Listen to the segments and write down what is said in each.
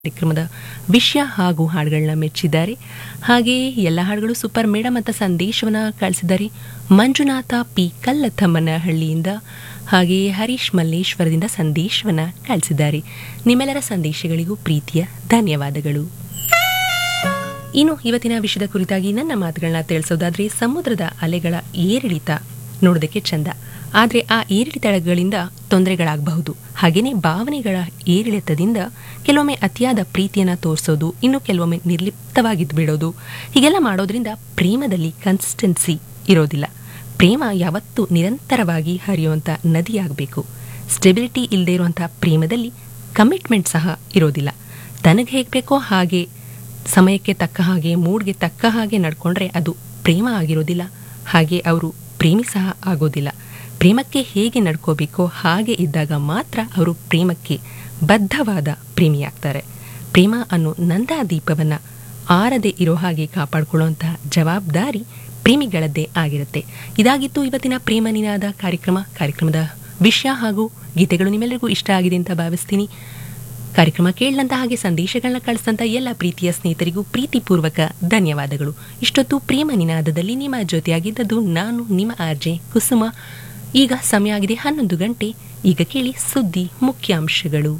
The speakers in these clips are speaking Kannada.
ಕಾರ್ಯಕ್ರಮದ ವಿಷಯ ಹಾಗೂ ಹಾಡುಗಳನ್ನ ಮೆಚ್ಚಿದ್ದಾರೆ ಹಾಗೆಯೇ ಎಲ್ಲ ಹಾಡುಗಳು ಸೂಪರ್ ಮೇಡಮ್ ಅಂತ ಸಂದೇಶವನ್ನ ಕಳಿಸಿದ್ದಾರೆ ಮಂಜುನಾಥ ಪಿ ಕಲ್ಲತ್ತಮ್ಮನಹಳ್ಳಿಯಿಂದ ಹಾಗೆಯೇ ಹರೀಶ್ ಮಲ್ಲೇಶ್ವರದಿಂದ ಸಂದೇಶವನ್ನ ಕಳಿಸಿದ್ದಾರೆ ನಿಮ್ಮೆಲ್ಲರ ಸಂದೇಶಗಳಿಗೂ ಪ್ರೀತಿಯ ಧನ್ಯವಾದಗಳು ಇನ್ನು ಇವತ್ತಿನ ವಿಷಯದ ಕುರಿತಾಗಿ ನನ್ನ ಮಾತುಗಳನ್ನ ತಿಳಿಸೋದಾದ್ರೆ ಸಮುದ್ರದ ಅಲೆಗಳ ಏರಿಳಿತ ನೋಡೋದಕ್ಕೆ ಚಂದ ಆದರೆ ಆ ಏರಿಳಿತಗಳಿಂದ ತೊಂದರೆಗಳಾಗಬಹುದು ಹಾಗೆಯೇ ಭಾವನೆಗಳ ಏರಿಳಿತದಿಂದ ಕೆಲವೊಮ್ಮೆ ಅತಿಯಾದ ಪ್ರೀತಿಯನ್ನು ತೋರಿಸೋದು ಇನ್ನು ಕೆಲವೊಮ್ಮೆ ನಿರ್ಲಿಪ್ತವಾಗಿದ್ದು ಬಿಡೋದು ಹೀಗೆಲ್ಲ ಮಾಡೋದ್ರಿಂದ ಪ್ರೇಮದಲ್ಲಿ ಕನ್ಸಿಸ್ಟೆನ್ಸಿ ಇರೋದಿಲ್ಲ ಪ್ರೇಮ ಯಾವತ್ತೂ ನಿರಂತರವಾಗಿ ಹರಿಯುವಂಥ ನದಿಯಾಗಬೇಕು ಸ್ಟೆಬಿಲಿಟಿ ಇಲ್ಲದೆ ಇರುವಂಥ ಪ್ರೇಮದಲ್ಲಿ ಕಮಿಟ್ಮೆಂಟ್ ಸಹ ಇರೋದಿಲ್ಲ ತನಗೆ ಹೇಗೆ ಬೇಕೋ ಹಾಗೆ ಸಮಯಕ್ಕೆ ತಕ್ಕ ಹಾಗೆ ಮೂಡ್ಗೆ ತಕ್ಕ ಹಾಗೆ ನಡ್ಕೊಂಡ್ರೆ ಅದು ಪ್ರೇಮ ಆಗಿರೋದಿಲ್ಲ ಹಾಗೆ ಅವರು ಪ್ರೇಮಿ ಸಹ ಆಗೋದಿಲ್ಲ ಪ್ರೇಮಕ್ಕೆ ಹೇಗೆ ನಡ್ಕೋಬೇಕೋ ಹಾಗೆ ಇದ್ದಾಗ ಮಾತ್ರ ಅವರು ಪ್ರೇಮಕ್ಕೆ ಬದ್ಧವಾದ ಪ್ರೇಮಿಯಾಗ್ತಾರೆ ಪ್ರೇಮ ಅನ್ನೋ ನಂದಾ ದೀಪವನ್ನು ಆರದೆ ಇರೋ ಹಾಗೆ ಕಾಪಾಡಿಕೊಳ್ಳುವಂತಹ ಜವಾಬ್ದಾರಿ ಪ್ರೇಮಿಗಳದ್ದೇ ಆಗಿರುತ್ತೆ ಇದಾಗಿತ್ತು ಇವತ್ತಿನ ಪ್ರೇಮ ನಿನಾದ ಕಾರ್ಯಕ್ರಮ ಕಾರ್ಯಕ್ರಮದ ವಿಷಯ ಹಾಗೂ ಗೀತೆಗಳು ನಿಮ್ಮೆಲ್ಲರಿಗೂ ಇಷ್ಟ ಆಗಿದೆ ಅಂತ ಭಾವಿಸ್ತೀನಿ ಕಾರ್ಯಕ್ರಮ ಕೇಳಿದಂತ ಹಾಗೆ ಸಂದೇಶಗಳನ್ನ ಕಳಿಸಿದಂತ ಎಲ್ಲ ಪ್ರೀತಿಯ ಸ್ನೇಹಿತರಿಗೂ ಪ್ರೀತಿಪೂರ್ವಕ ಧನ್ಯವಾದಗಳು ಇಷ್ಟೊತ್ತು ಪ್ರೇಮ ನಿನಾದದಲ್ಲಿ ನಿಮ್ಮ ಜೊತೆಯಾಗಿದ್ದದ್ದು ನಾನು ನಿಮ್ಮ ಆರ್ಜೆ ಕುಸುಮ ಈಗ ಸಮಯ ಆಗಿದೆ ಹನ್ನೊಂದು ಗಂಟೆ ಈಗ ಕೇಳಿ ಸುದ್ದಿ ಮುಖ್ಯಾಂಶಗಳು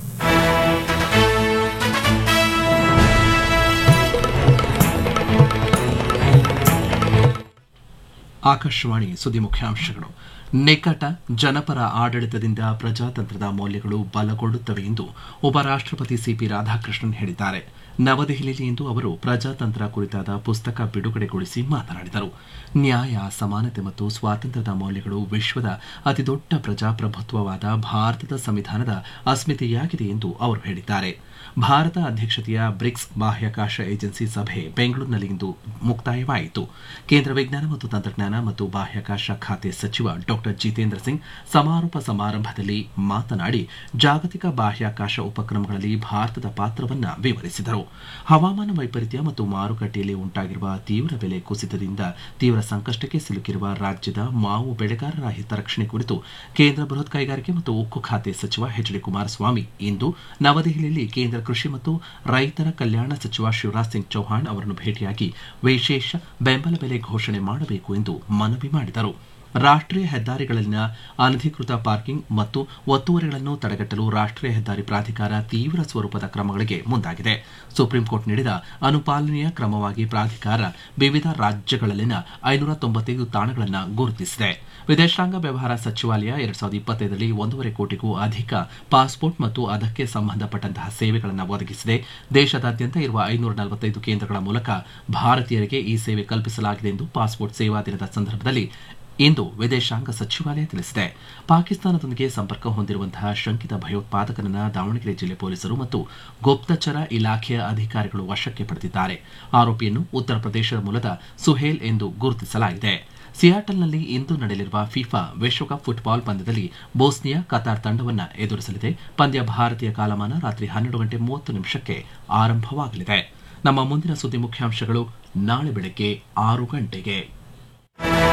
ಆಕಾಶವಾಣಿ ಸುದ್ದಿ ಮುಖ್ಯಾಂಶಗಳು ನಿಕಟ ಜನಪರ ಆಡಳಿತದಿಂದ ಪ್ರಜಾತಂತ್ರದ ಮೌಲ್ಯಗಳು ಬಲಗೊಳ್ಳುತ್ತವೆ ಎಂದು ಉಪರಾಷ್ಟಪತಿ ಸಿಪಿ ರಾಧಾಕೃಷ್ಣನ್ ಹೇಳಿದ್ದಾರೆ ನವದೆಹಲಿಯಲ್ಲಿ ಇಂದು ಅವರು ಪ್ರಜಾತಂತ್ರ ಕುರಿತಾದ ಪುಸ್ತಕ ಬಿಡುಗಡೆಗೊಳಿಸಿ ಮಾತನಾಡಿದರು ನ್ಯಾಯ ಸಮಾನತೆ ಮತ್ತು ಸ್ವಾತಂತ್ರ್ಯದ ಮೌಲ್ಯಗಳು ವಿಶ್ವದ ಅತಿದೊಡ್ಡ ಪ್ರಜಾಪ್ರಭುತ್ವವಾದ ಭಾರತದ ಸಂವಿಧಾನದ ಅಸ್ಮಿತೆಯಾಗಿದೆ ಎಂದು ಅವರು ಹೇಳಿದ್ದಾರೆ ಭಾರತ ಅಧ್ಯಕ್ಷತೆಯ ಬ್ರಿಕ್ಸ್ ಬಾಹ್ಯಾಕಾಶ ಏಜೆನ್ಸಿ ಸಭೆ ಬೆಂಗಳೂರಿನಲ್ಲಿಂದು ಮುಕ್ತಾಯವಾಯಿತು ಕೇಂದ್ರ ವಿಜ್ಞಾನ ಮತ್ತು ತಂತ್ರಜ್ಞಾನ ಮತ್ತು ಬಾಹ್ಯಾಕಾಶ ಖಾತೆ ಸಚಿವ ಡಾಕ್ಟರ್ ಜಿತೇಂದ್ರ ಸಿಂಗ್ ಸಮಾರೋಪ ಸಮಾರಂಭದಲ್ಲಿ ಮಾತನಾಡಿ ಜಾಗತಿಕ ಬಾಹ್ಯಾಕಾಶ ಉಪಕ್ರಮಗಳಲ್ಲಿ ಭಾರತದ ಪಾತ್ರವನ್ನು ವಿವರಿಸಿದರು ಹವಾಮಾನ ವೈಪರೀತ್ಯ ಮತ್ತು ಮಾರುಕಟ್ಟೆಯಲ್ಲಿ ಉಂಟಾಗಿರುವ ತೀವ್ರ ಬೆಲೆ ಕುಸಿತದಿಂದ ತೀವ್ರ ಸಂಕಷ್ಟಕ್ಕೆ ಸಿಲುಕಿರುವ ರಾಜ್ಯದ ಮಾವು ಬೆಳೆಗಾರರ ಹಿತರಕ್ಷಣೆ ಕುರಿತು ಕೇಂದ್ರ ಬೃಹತ್ ಕೈಗಾರಿಕೆ ಮತ್ತು ಉಕ್ಕು ಖಾತೆ ಸಚಿವ ಎಚ್ ಡಿ ಕುಮಾರಸ್ವಾಮಿ ಇಂದು ನವದೆಹಲಿಯಲ್ಲಿ ಕೇಂದ್ರ ಕೃಷಿ ಮತ್ತು ರೈತರ ಕಲ್ಯಾಣ ಸಚಿವ ಶಿವರಾಜ್ ಸಿಂಗ್ ಚೌಹಾಣ್ ಅವರನ್ನು ಭೇಟಿಯಾಗಿ ವಿಶೇಷ ಬೆಂಬಲ ಬೆಲೆ ಘೋಷಣೆ ಮಾಡಬೇಕು ಎಂದು ಮನವಿ ಮಾಡಿದರು ರಾಷ್ಟ್ರೀಯ ಹೆದ್ದಾರಿಗಳಲ್ಲಿನ ಅನಧಿಕೃತ ಪಾರ್ಕಿಂಗ್ ಮತ್ತು ಒತ್ತುವರಿಗಳನ್ನು ತಡೆಗಟ್ಟಲು ರಾಷ್ಟ್ರೀಯ ಹೆದ್ದಾರಿ ಪ್ರಾಧಿಕಾರ ತೀವ್ರ ಸ್ವರೂಪದ ಕ್ರಮಗಳಿಗೆ ಮುಂದಾಗಿದೆ ಸುಪ್ರೀಂ ಕೋರ್ಟ್ ನೀಡಿದ ಅನುಪಾಲನೆಯ ಕ್ರಮವಾಗಿ ಪ್ರಾಧಿಕಾರ ವಿವಿಧ ರಾಜ್ಯಗಳಲ್ಲಿನ ಐನೂರ ತೊಂಬತ್ತೈದು ತಾಣಗಳನ್ನು ಗುರುತಿಸಿದೆ ವಿದೇಶಾಂಗ ವ್ಯವಹಾರ ಸಚಿವಾಲಯ ಎರಡ್ ಸಾವಿರದ ಇಪ್ಪತ್ತೈದರಲ್ಲಿ ಒಂದೂವರೆ ಕೋಟಿಗೂ ಅಧಿಕ ಪಾಸ್ಪೋರ್ಟ್ ಮತ್ತು ಅದಕ್ಕೆ ಸಂಬಂಧಪಟ್ಟಂತಹ ಸೇವೆಗಳನ್ನು ಒದಗಿಸಿದೆ ದೇಶದಾದ್ಯಂತ ಇರುವ ಐನೂರ ನಲವತ್ತೈದು ಕೇಂದ್ರಗಳ ಮೂಲಕ ಭಾರತೀಯರಿಗೆ ಈ ಸೇವೆ ಕಲ್ಪಿಸಲಾಗಿದೆ ಎಂದು ಪಾಸ್ಪೋರ್ಟ್ ಸೇವಾ ದಿನದ ಸಂದರ್ಭದಲ್ಲಿ ಇಂದು ವಿದೇಶಾಂಗ ಸಚಿವಾಲಯ ತಿಳಿಸಿದೆ ಪಾಕಿಸ್ತಾನದೊಂದಿಗೆ ಸಂಪರ್ಕ ಹೊಂದಿರುವಂತಹ ಶಂಕಿತ ಭಯೋತ್ಪಾದಕನನ್ನ ದಾವಣಗೆರೆ ಜಿಲ್ಲೆ ಪೊಲೀಸರು ಮತ್ತು ಗುಪ್ತಚರ ಇಲಾಖೆಯ ಅಧಿಕಾರಿಗಳು ವಶಕ್ಕೆ ಪಡೆದಿದ್ದಾರೆ ಆರೋಪಿಯನ್ನು ಉತ್ತರ ಪ್ರದೇಶದ ಮೂಲದ ಸುಹೇಲ್ ಎಂದು ಗುರುತಿಸಲಾಗಿದೆ ಸಿಯಾಟಲ್ನಲ್ಲಿ ಇಂದು ನಡೆಯಲಿರುವ ಫಿಫಾ ವಿಶ್ವಕಪ್ ಫುಟ್ಬಾಲ್ ಪಂದ್ಯದಲ್ಲಿ ಬೋಸ್ನಿಯಾ ಕತಾರ್ ತಂಡವನ್ನು ಎದುರಿಸಲಿದೆ ಪಂದ್ಯ ಭಾರತೀಯ ಕಾಲಮಾನ ರಾತ್ರಿ ಹನ್ನೆರಡು ಗಂಟೆ ಮೂವತ್ತು ನಿಮಿಷಕ್ಕೆ ಆರಂಭವಾಗಲಿದೆ ನಮ್ಮ ಮುಂದಿನ ಸುದ್ದಿ ಮುಖ್ಯಾಂಶಗಳು ನಾಳೆ ಬೆಳಗ್ಗೆ ಆರು ಗಂಟೆಗೆ